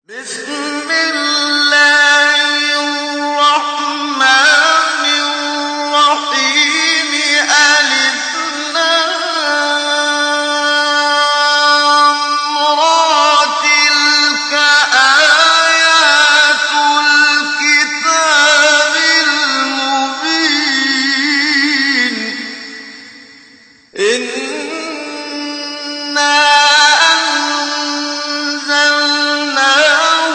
بسم الله الرحمن الرحيم ألف لام را تلك آيات الكتاب المبين إنا أنزلناه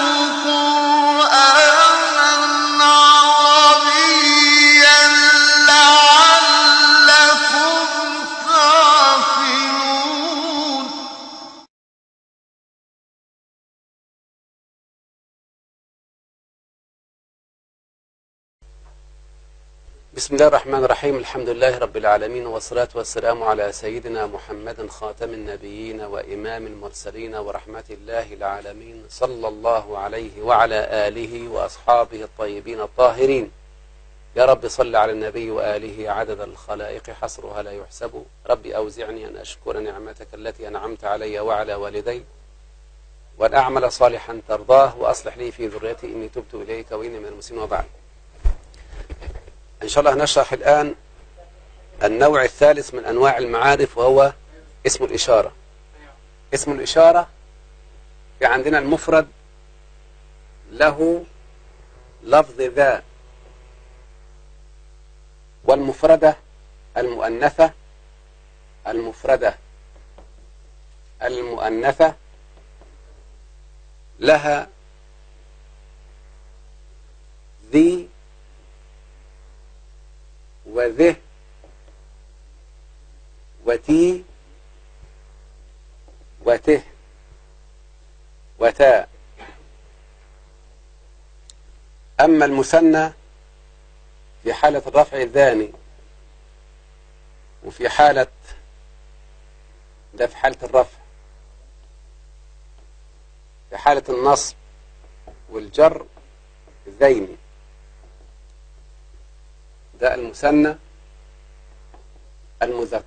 قرآنا عربيا لعلكم تعقلون بسم الله الرحمن الرحيم الحمد لله رب العالمين والصلاة والسلام على سيدنا محمد خاتم النبيين وإمام المرسلين ورحمة الله العالمين صلى الله عليه وعلى آله وأصحابه الطيبين الطاهرين يا رب صل على النبي وآله عدد الخلائق حصرها لا يحسب ربي أوزعني أن أشكر نعمتك التي أنعمت علي وعلى والدي وأن أعمل صالحا ترضاه وأصلح لي في ذريتي إني تبت إليك وإني من المسلمين وبعد إن شاء الله نشرح الآن النوع الثالث من أنواع المعارف وهو اسم الإشارة اسم الإشارة في عندنا المفرد له لفظ ذا والمفردة المؤنثة المفردة المؤنثة لها ذي وذه وتي وته وتاء أما المثنى في حالة الرفع الثاني وفي حالة ده في حالة الرفع في حالة النصب والجر الذيني ده المثنى المذكر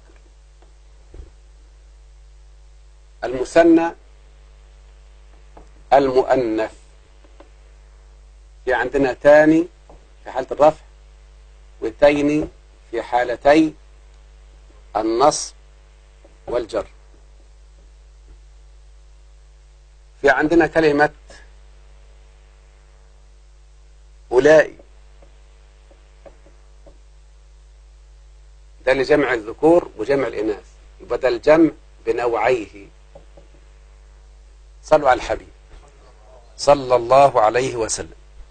المثنى المؤنث في عندنا تاني في حالة الرفع والتين في حالتي النصب والجر في عندنا كلمة أولئك ده لجمع الذكور وجمع الإناث يبقى ده الجمع بنوعيه صلوا على الحبيب صلى الله عليه وسلم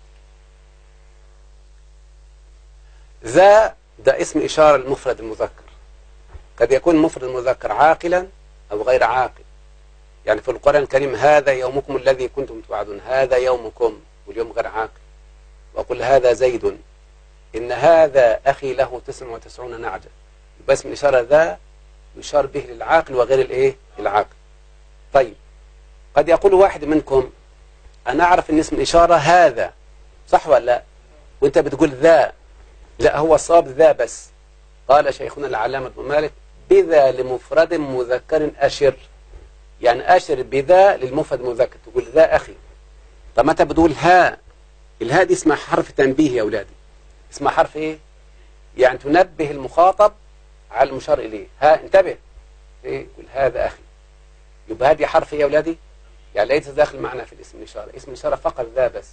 ذا ده اسم إشارة المفرد المذكر قد يكون مفرد المذكر عاقلا أو غير عاقل يعني في القرآن الكريم هذا يومكم الذي كنتم توعدون هذا يومكم واليوم غير عاقل وقل هذا زيد إن هذا أخي له تسع وتسعون نعجة يبقى اسم الإشارة ذا يشار به للعاقل وغير الإيه العاقل طيب قد يقول واحد منكم أنا أعرف أن اسم الإشارة هذا صح ولا لا وانت بتقول ذا لا هو الصواب ذا بس قال شيخنا العلامة ابن مالك بذا لمفرد مذكر أشر يعني أشر بذا للمفرد المذكر تقول ذا أخي طب متى بتقول ها الها دي اسمها حرف تنبيه يا أولادي اسمها حرف ايه يعني تنبه المخاطب على المشار اليه ها انتبه ايه قل هذا اخي يبقى هذه حرف ايه يا اولادي يعني ليس داخل معنا في الاسم الاشاره اسم الاشاره فقط ذا بس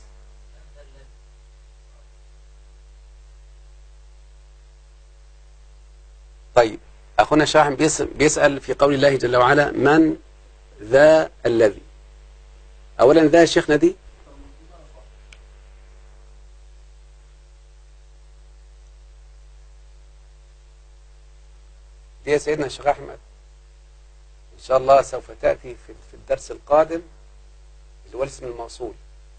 طيب اخونا شاحن بيس- بيسال في قول الله جل وعلا من ذا الذي اولا ذا شيخنا دي دي يا سيدنا الشيخ أحمد إن شاء الله سوف تأتي في في الدرس القادم اللي هو الاسم الموصول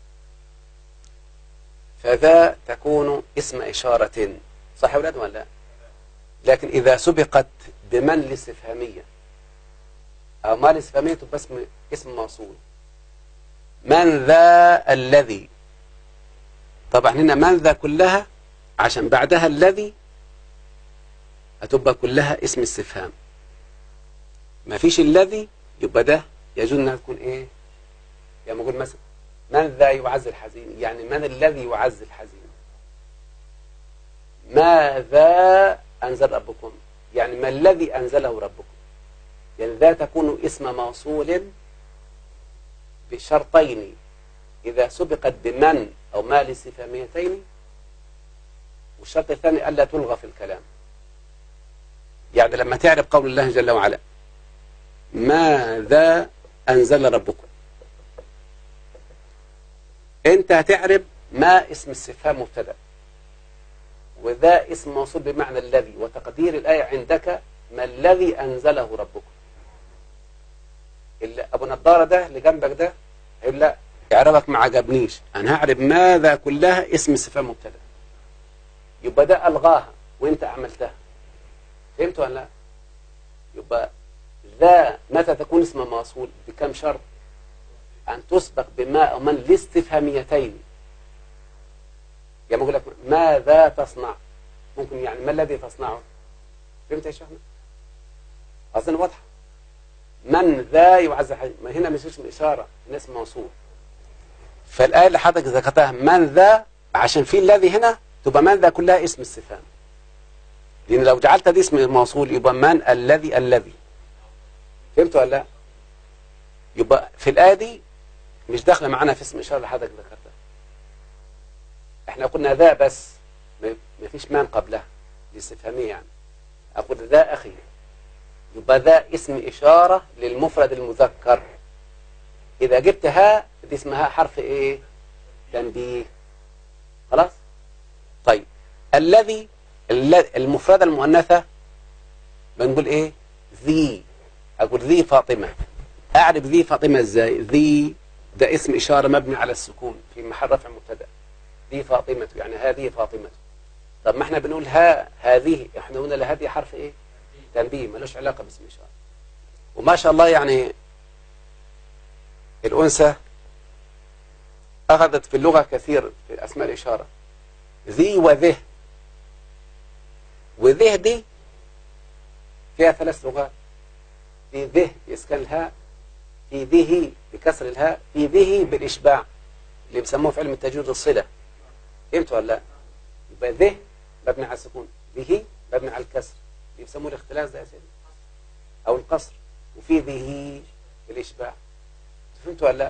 فذا تكون اسم إشارة صح يا أولاد ولا لا؟ لكن إذا سبقت بمن الاستفهامية أو ما الاستفهامية تبقى اسم اسم موصول من ذا الذي طبعا هنا من ذا كلها عشان بعدها الذي هتبقى كلها اسم استفهام ما فيش الذي يبقى ده يجوز انها تكون ايه يعني اقول مثلا من ذا يعز الحزين يعني من الذي يعز الحزين ماذا أنزل ربكم يعني ما الذي أنزله ربكم يعني ذا تكون اسم موصول بشرطين إذا سبقت بمن أو ما الاستفهاميتين والشرط الثاني ألا تلغى في الكلام يعني لما تعرف قول الله جل وعلا ماذا أنزل ربكم أنت هتعرف ما اسم استفهام مبتدا وذا اسم موصول بمعنى الذي وتقدير الآية عندك ما الذي أنزله ربكم اللي أبو نضارة ده اللي جنبك ده هيقول لا إعرابك ما عجبنيش أنا هعرف ماذا كلها اسم استفهام مبتدا يبقى ده ألغاها وأنت عملتها فهمت ولا لا؟ يبقى ذا متى تكون اسم موصول بكم شرط أن تسبق بما أو من الاستفهاميتين يعني بقول لك ماذا تصنع ممكن يعني ما الذي تصنعه فهمت يا شيخنا أظن واضحة من ذا يعز الحديث ما هنا مش اسم إشارة هنا اسم موصول فالآية اللي حضرتك ذكرتها من ذا عشان في الذي هنا تبقى من ذا كلها اسم استفهام لأن لو جعلت دي اسم موصول يبقى من الذي الذي فهمت ولا لا يبقى في الآية دي مش داخله معانا في اسم إشارة اللي حضرتك ذكرتها احنا قلنا ذا بس ما فيش من قبلها دي استفهامية يعني أقول ذا أخي يبقى ذا اسم إشارة للمفرد المذكر إذا جبت ها دي اسمها حرف إيه تنبيه خلاص طيب الذي المفردة المؤنثة بنقول إيه ذي أقول ذي فاطمة أعرف ذي فاطمة إزاي ذي ده اسم إشارة مبني على السكون في محل رفع مبتدا ذي فاطمة يعني هذه فاطمة طب ما احنا بنقول ها هذه احنا قلنا هذه حرف ايه تنبيه ملوش علاقة باسم إشارة وما شاء الله يعني الأنثى أخذت في اللغة كثير في أسماء الإشارة ذي وذه وذه دي فيها ثلاث لغات في ذه بإسكان الهاء في ذه بكسر الهاء في ذه بالإشباع اللي بيسموه في علم التجويد الصلة فهمت ولا لا؟ يبقى ذه مبني على السكون ذه مبني على الكسر اللي بيسموه الاختلاس ده يا سيدي أو القصر وفي ذه بالإشباع فهمت ولا لا؟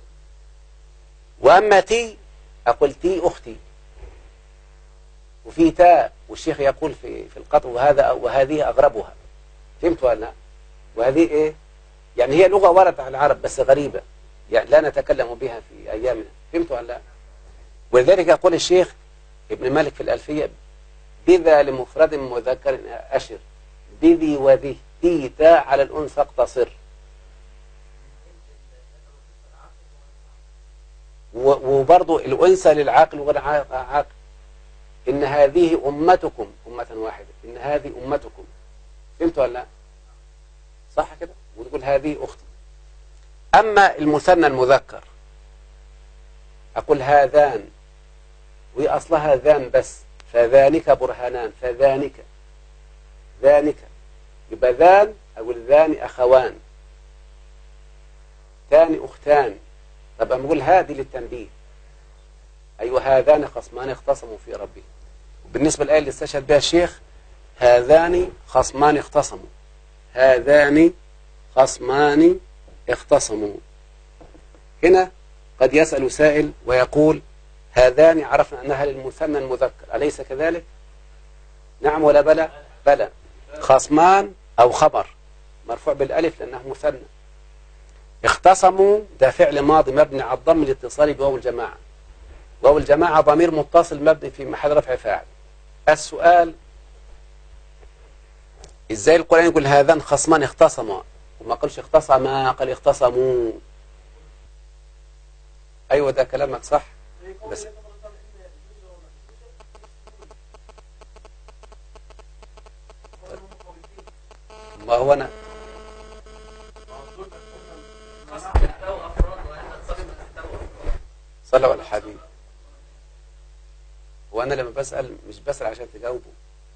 وأما تي أقول تي أختي وفي تاء والشيخ يقول في في القطر وهذا وهذه أغربها فهمت ولا لا؟ وهذه إيه؟ يعني هي لغة وردت على العرب بس غريبة يعني لا نتكلم بها في أيامنا فهمت ولا لا؟ ولذلك يقول الشيخ ابن مالك في الألفية بذا لمفرد مذكر أشر بذي وذي ذي تاء على الأنثى اقتصر وبرضه الأنثى للعاقل وغير عاقل إن هذه أمتكم أمة واحدة إن هذه أمتكم فهمت ولا لا صح كده وتقول هذه أختي أما المثنى المذكر أقول هذان وهي أصلها ذان بس فذانك برهانان فذانك ذانك يبقى ذان أقول ذان أخوان ثاني أختان طب أقول هذه للتنبيه أيوة هذان خصمان اختصموا في ربهم بالنسبة للآية اللي استشهد بها الشيخ هذان خصمان اختصموا هذان خصمان اختصموا هنا قد يسأل سائل ويقول هذان عرفنا أنها للمثنى المذكر أليس كذلك نعم ولا بلى بلى خصمان أو خبر مرفوع بالألف لأنه مثنى اختصموا ده فعل ماضي مبني على الضم الاتصالي بواو الجماعة واو الجماعة ضمير متصل مبني في محل رفع فاعل السؤال ازاي القرآن يقول هذان خصمان اختصموا وما قالش اختصما قال اختصموا ايوه ده كلامك صح بس ما هو انا صلى على الحبيب وانا لما بسأل مش بسأل عشان تجاوبه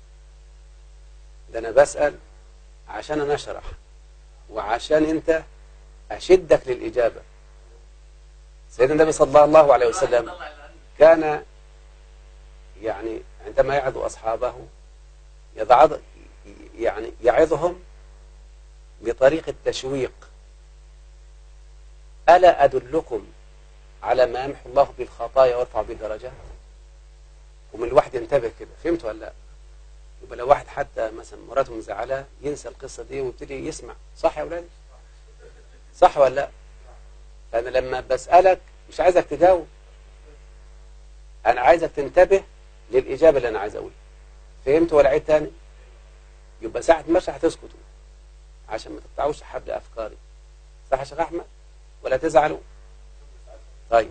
ده انا بسأل عشان انا اشرح وعشان انت اشدك للاجابة سيدنا النبي صلى الله عليه وسلم كان يعني عندما يعظ أصحابه يضع يعني يعظهم بطريق التشويق ألا أدلكم على ما يمحو الله بالخطايا ويرفع به الدرجات ومن الواحد ينتبه كده فهمت ولا لا يبقى لو واحد حتى مثلا مراته مزعلاه ينسى القصة دي ويبتدي يسمع صح يا أولادي صح ولا لا فأنا لما بسألك مش عايزك تجاوب أنا عايزك تنتبه للإجابة اللي أنا عايز أقولها فهمت ولا عيد تاني يبقى ساعة مش هتسكتوا عشان ما تقطعوش حبل أفكاري صح يا شيخ أحمد ولا تزعلوا طيب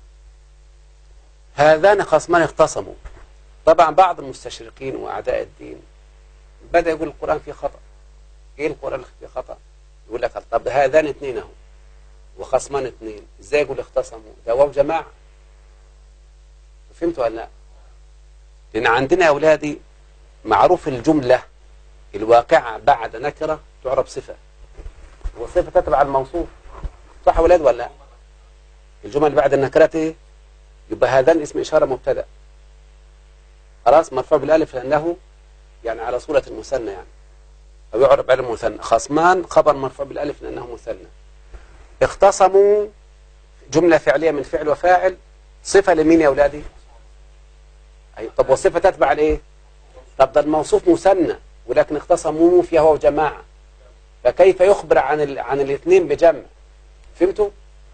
هذان خصمان اختصموا طبعا بعض المستشرقين وأعداء الدين بدأ يقول القرآن فيه خطأ إيه القرآن اللي فيه خطأ يقول لك طب هذان اثنين اهو وخصمان اثنين ازاي يقول اختصموا ده واو جماعة فهمتوا ولا لا لأن عندنا يا أولادي معروف الجملة الواقعة بعد نكرة تعرب صفة والصفة تتبع الموصوف صح يا أولاد ولا لا الجمل اللي بعد النكرات ايه يبقى هذان اسم إشارة مبتدأ خلاص مرفوع بالالف لأنه يعني على صورة المثنى يعني أو يعرب على المثنى خصمان خبر مرفوع بالالف لأنه مثنى اختصموا جملة فعلية من فعل وفاعل صفة لمين يا أولادي أي طب والصفة تتبع الايه طب ده الموصوف مثنى ولكن اختصموا فيها هو جماعة فكيف يخبر عن ال... عن الاثنين بجمع فهمتوا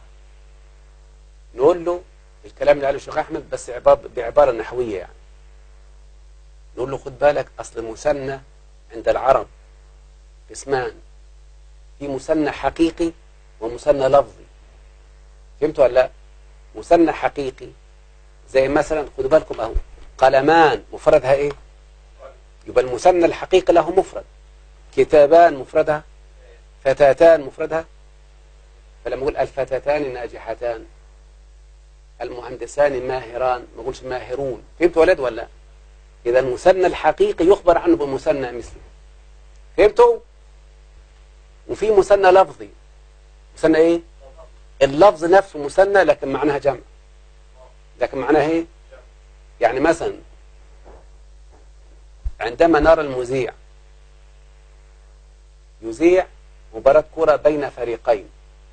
نقول له الكلام اللي قاله الشيخ احمد بس عبارة بعبارة نحوية يعني نقول له خد بالك اصل المثنى عند العرب اسمان في مثنى حقيقي ومثنى لفظي فهمتوا ولا لا مثنى حقيقي زي مثلا خدوا بالكم اهو قلمان مفردها ايه يبقى المثنى الحقيقي له مفرد كتابان مفردها فتاتان مفردها فلما اقول الفتاتان ناجحتان المهندسان ماهران ما اقولش ماهرون فهمت ولد ولا اذا المثنى الحقيقي يخبر عنه بمثنى مثله فهمتوا وفي مثنى لفظي مثنى ايه اللفظ نفسه مثنى لكن معناها جمع لكن معناها ايه يعني مثلا عندما نرى المذيع يذيع مباراة كرة بين فريقين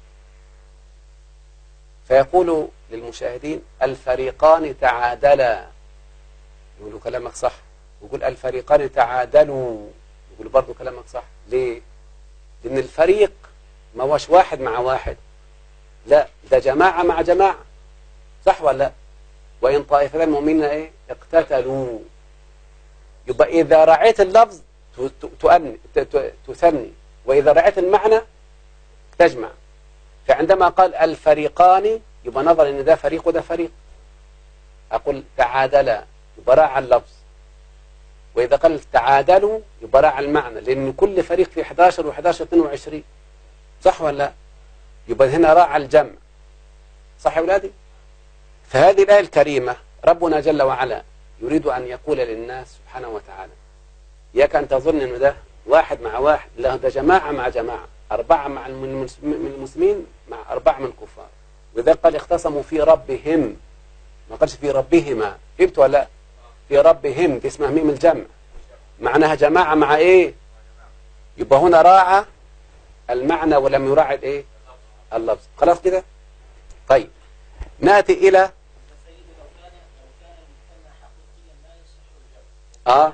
فيقول للمشاهدين الفريقان تعادلا يقولوا كلامك صح يقول الفريقان تعادلوا يقول برضو كلامك صح ليه لأن الفريق ما هوش واحد مع واحد لا ده جماعة مع جماعة صح ولا لا وإن طائفتان مؤمنين إيه اقتتلوا يبقى إذا رعيت اللفظ تؤني تثني وإذا رعيت المعنى تجمع فعندما قال الفريقان يبقى نظر ان ده فريق وده فريق اقول تعادلا يبقى راعى اللفظ واذا قال تعادلوا يبقى راعى المعنى لان كل فريق في 11 و11 22 صح ولا لا يبقى هنا راعى الجمع صح يا اولادي فهذه الايه الكريمه ربنا جل وعلا يريد ان يقول للناس سبحانه وتعالى اياك ان تظن انه ده واحد مع واحد لا ده جماعه مع جماعه اربعه مع من المسلمين مع اربعه من الكفار وإذا قال اختصموا في ربهم ما قالش في ربهما فهمت ولا لا في ربهم دي اسمها ميم الجمع معناها جماعة مع ايه يبقى هنا راعى المعنى ولم يراعي الايه اللفظ خلاص كده طيب ناتي الى اه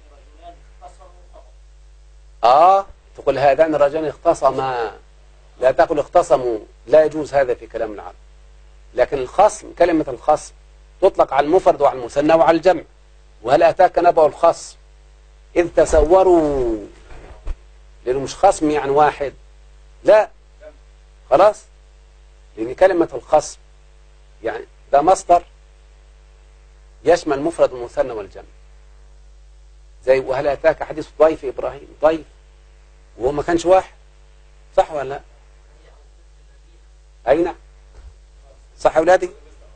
اه تقول هذان الرجلان اختصما لا تقل اختصموا لا يجوز هذا في كلام العرب لكن الخصم كلمة الخصم تطلق على المفرد وعلى المثنى وعلى الجمع وهل أتاك نبأ الخصم إذ تسوروا لأنه مش خصم يعني واحد لا خلاص لأن كلمة الخصم يعني ده مصدر يشمل مفرد المثنى والجمع زي وهل أتاك حديث ضيف إبراهيم ضيف وهو ما كانش واحد صح ولا لا أي نعم صح يا أولادي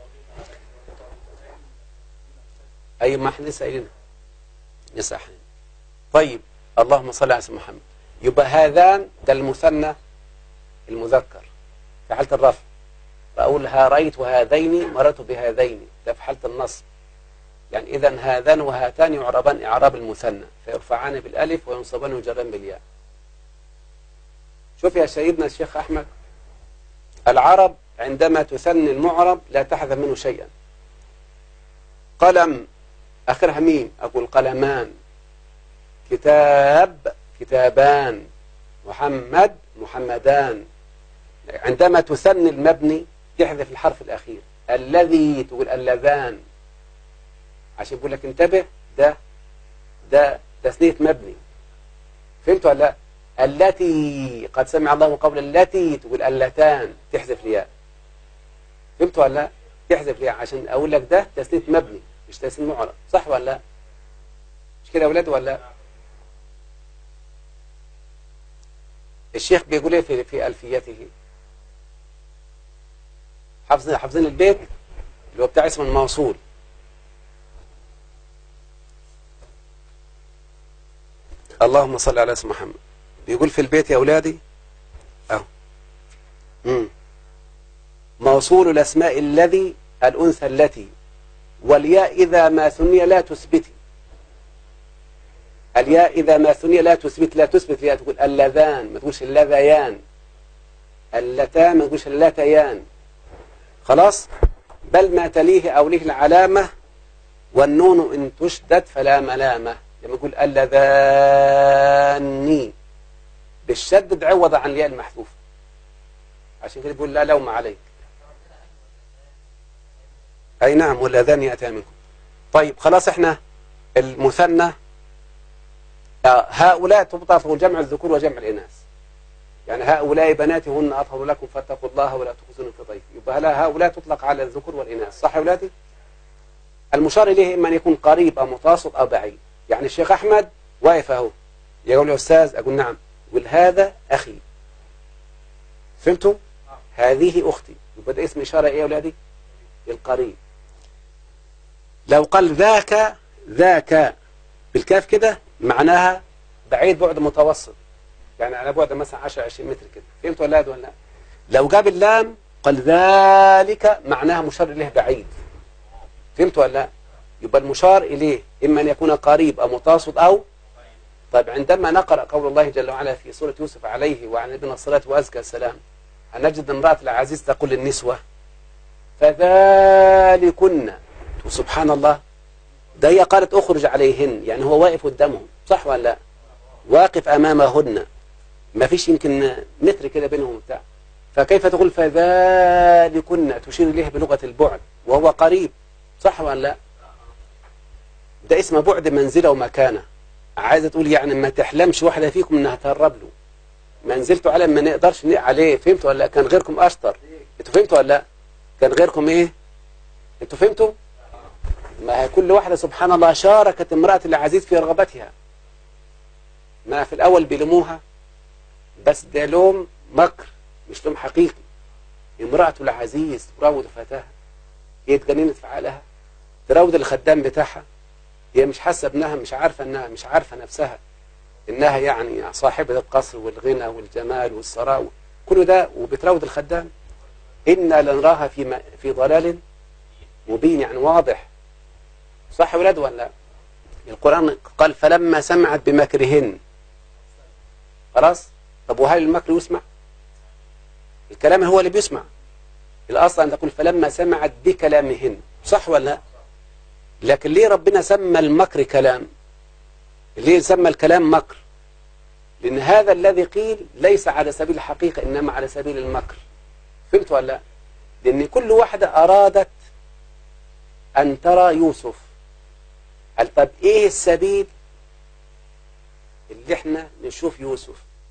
أي ما احنا لسه قايلينها لسه احنا طيب اللهم صل على سيدنا محمد يبقى هذان ده المثنى المذكر في حالة الرفع أقولها رأيت هذين مررت بهذين ده في حالة النصب يعني إذا هذان وهاتان يعربان إعراب المثنى فيرفعان بالألف وينصبان ويجران بالياء شوف يا سيدنا الشيخ أحمد العرب عندما تثني المعرب لا تحذف منه شيئا قلم آخرها ميم أقول قلمان كتاب كتابان محمد محمدان عندما تثني المبني تحذف الحرف الأخير الذي تقول اللذان عشان بقول لك انتبه ده ده تثنية مبني فهمت ولا لا التي قد سمع الله قول التي تقول اللتان تحذف الياء فهمت ولا لا تحذف الياء عشان اقول لك ده تثنية مبني مش تثنية معرب صح ولا لا مش كده يا اولاد ولا لا الشيخ بيقول ايه في في الفيته حافظين حافظين البيت اللي هو بتاع اسم الموصول اللهم صل على اسم محمد بيقول في البيت يا أولادي أهو مم. موصول الأسماء الذي الأنثى التي والياء إذا ما ثني لا تثبتي الياء إذا ما ثني لا تثبت لا تثبت فيها تقول اللذان ما تقولش اللذيان اللتان ما تقولش اللتيان خلاص بل ما تليه أو له العلامة والنون إن تشدد فلا ملامة لما يقول اللذاني بالشدد عوض عن الياء المحذوفة عشان كده بيقول لا لوم عليك أي نعم واللذان يأتي منكم طيب خلاص احنا المثنى آه، هؤلاء تبطل جمع الذكور وجمع الإناث يعني هؤلاء بناتي هن أطهر لكم فاتقوا الله ولا تخزنوا في ضيفي يبقى لا هؤلاء تطلق على الذكور والإناث صح يا أولادي المشار إليه إما أن يكون قريب أو متوسط أو بعيد يعني الشيخ أحمد واقف أهو يقول يا أستاذ أقول نعم يقول هذا أخي فهمتوا هذه أختي يبقى ده اسم إشارة إيه يا أولادي القريب لو قال ذاك ذاك بالكاف كده معناها بعيد بعد متوسط يعني على بعد مثلا 10 20 متر كده فهمت ولا لا ولا لا لو جاب اللام قال ذلك معناها مشار اليه بعيد فهمت ولا لا يبقى المشار اليه اما ان يكون قريب او متوسط او طيب عندما نقرا قول الله جل وعلا في سوره يوسف عليه وعن نبينا الصلاه وازكى السلام هنجد امراه العزيز تقول للنسوه فذلكن سبحان الله ده هي قالت اخرج عليهن يعني هو واقف قدامهم صح ولا لا واقف امامهن ما فيش يمكن متر كده بينهم وبتاع فكيف تقول فذلكن تشير اليه بلغه البعد وهو قريب صح ولا لا ده اسمه بعد منزله ومكانه عايزه تقول يعني ما تحلمش واحده فيكم انها تقرب له منزلته على ما نقدرش نق عليه فهمت ولا لا كان غيركم اشطر انتوا فهمتوا ولا لا كان غيركم ايه انتوا فهمتوا ما هي كل واحدة سبحان الله شاركت امرأة العزيز في رغبتها ما في الأول بيلموها بس ده لوم مكر مش لوم حقيقي امرأة العزيز تراود فتاها هي اتجننت في عقلها تراود الخدام بتاعها هي مش حاسة ابنها مش عارفة انها مش عارفة نفسها انها يعني صاحبة القصر والغنى والجمال والثراء كل ده وبتراود الخدام إنا لنراها في م- في ضلال مبين يعني واضح صح يا ولاد ولا لا؟ القرآن قال فلما سمعت بمكرهن خلاص طب وهل المكر يسمع الكلام هو اللي بيسمع الأصل أن تقول فلما سمعت بكلامهن صح ولا لا لكن ليه ربنا سمى المكر كلام ليه سمى الكلام مكر لأن هذا الذي قيل ليس على سبيل الحقيقة إنما على سبيل المكر فهمت ولا لا لأن كل واحدة أرادت أن ترى يوسف قال طب إيه السبيل اللي احنا نشوف يوسف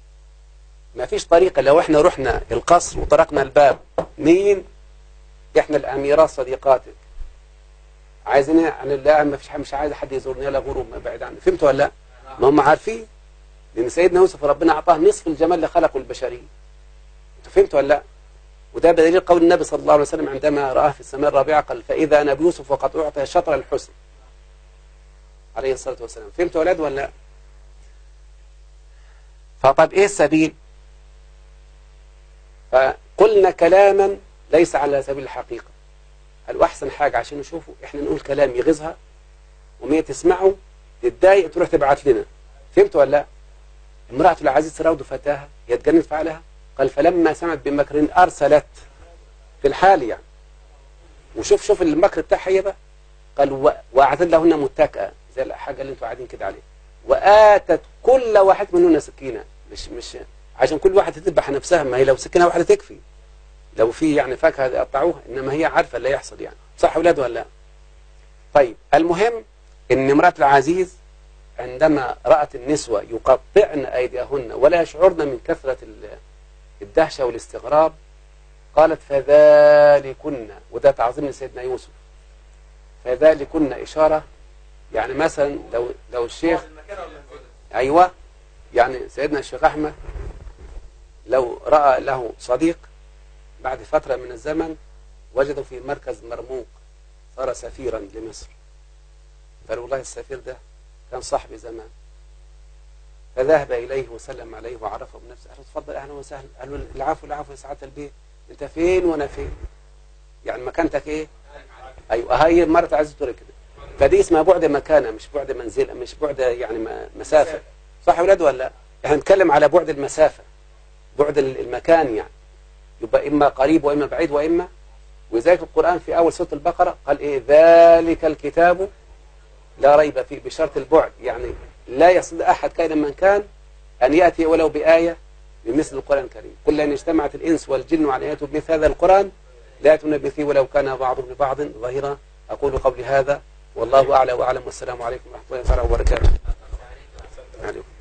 ما فيش طريقة لو احنا رحنا القصر وطرقنا الباب مين احنا الأميرات صديقاتك عايزين عن الله ما فيش مش عايز حد يزورني لا غروب ما بعيد عنه فهمت ولا لا ما هم عارفين لأن سيدنا يوسف ربنا أعطاه نصف الجمال اللي خلقه البشرية انتوا فهمتوا ولا لا وده بدليل قول النبي صلى الله عليه وسلم عندما رآه في السماء الرابعة قال فإذا نبي يوسف وقد أعطي شطر الحسن عليه الصلاة والسلام فهمتوا أولاد ولا لا فطب إيه السبيل فقلنا كلاما ليس على سبيل الحقيقة قالوا أحسن حاجة عشان نشوفه إحنا نقول كلام يغيظها وما تسمعه تتضايق تروح تبعت لنا فهمت ولا لا؟ امرأة العزيز تراود فتاها هي اتجنت فعلها قال فلما سمعت بمكر أرسلت في الحال يعني وشوف شوف المكر بتاعها هي بقى قال و- وأعتد لهن متكئة زي الحاجة اللي انتوا قاعدين كده عليها وآتت كل واحد منهن سكينة مش مش عشان كل واحد تذبح نفسها ما هي لو سكينة واحدة تكفي لو في يعني فاكهة يقطعوها إنما هي عارفة اللي يحصل يعني صح أولاد ولا لا طيب المهم إن امرأة العزيز عندما رأت النسوة يقطعن أيديهن ولا يشعرن من كثرة ال- الدهشة والاستغراب قالت فذلكن وده تعظيم لسيدنا يوسف فذلكن إشارة يعني مثلا لو لو الشيخ أيوة يعني سيدنا الشيخ أحمد لو رأى له صديق بعد فترة من الزمن وجده في مركز مرموق صار سفيرا لمصر قال والله السفير ده كان صاحبي زمان فذهب إليه وسلم عليه وعرفه بنفسه قال له تفضل أهلا وسهلا قال له العفو العفو يا سعادة البيت أنت فين وأنا فين يعني مكانتك إيه أيوة هاي مرة عايز تقول كده فدي اسمها بعد مكانة مش بعد منزل مش بعد يعني م- مسافة صح يا ولاد ولا لا احنا نتكلم على بعد المسافة بعد ال- المكان يعني يبقى إما قريب وإما بعيد وإما وذلك القرآن في أول سورة البقرة قال إيه ذلك الكتاب لا ريب فيه بشرط البعد يعني لا يستطيع أحد كائنا من كان أن يأتي ولو بآية بمثل القرآن الكريم كل أن اجتمعت الإنس والجن على أن يأتوا بمثل هذا القرآن لا يأتون بمثله ولو كان بعضهم لبعض ظهيرا أقول قولي هذا والله أعلى وأعلم والسلام عليكم ورحمة الله تعالى وبركاته عليكم